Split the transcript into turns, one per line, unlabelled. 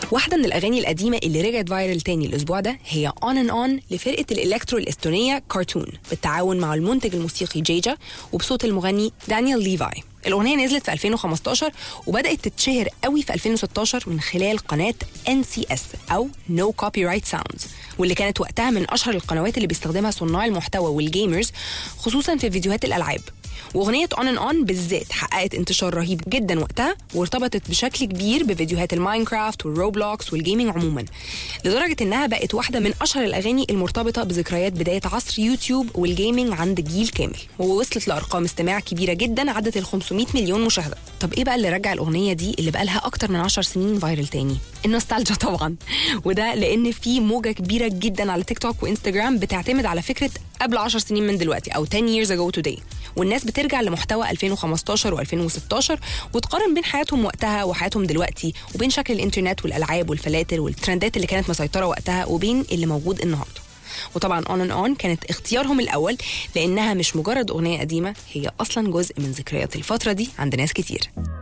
واحدة من الأغاني القديمة اللي رجعت فايرل تاني الأسبوع ده هي On and On لفرقة الإلكترو الإستونية كارتون بالتعاون مع المنتج الموسيقي جيجا وبصوت المغني دانيال ليفاي الأغنية نزلت في 2015 وبدأت تتشهر قوي في 2016 من خلال قناة NCS أو No Copyright Sounds واللي كانت وقتها من أشهر القنوات اللي بيستخدمها صناع المحتوى والجيمرز خصوصا في فيديوهات الألعاب واغنيه اون ان اون بالذات حققت انتشار رهيب جدا وقتها وارتبطت بشكل كبير بفيديوهات الماينكرافت والروبلوكس والجيمنج عموما لدرجه انها بقت واحده من اشهر الاغاني المرتبطه بذكريات بدايه عصر يوتيوب والجيمنج عند جيل كامل ووصلت لارقام استماع كبيره جدا عدت ال 500 مليون مشاهده طب ايه بقى اللي رجع الاغنيه دي اللي بقى لها اكتر من 10 سنين فايرل تاني النوستالجيا طبعا وده لان في موجه كبيره جدا على تيك توك وانستجرام بتعتمد على فكره قبل 10 سنين من دلوقتي او 10 years ago today والناس بترجع لمحتوى 2015 و2016 وتقارن بين حياتهم وقتها وحياتهم دلوقتي وبين شكل الانترنت والالعاب والفلاتر والترندات اللي كانت مسيطره وقتها وبين اللي موجود النهارده وطبعا اون ان اون كانت اختيارهم الاول لانها مش مجرد اغنيه قديمه هي اصلا جزء من ذكريات الفتره دي عند ناس كتير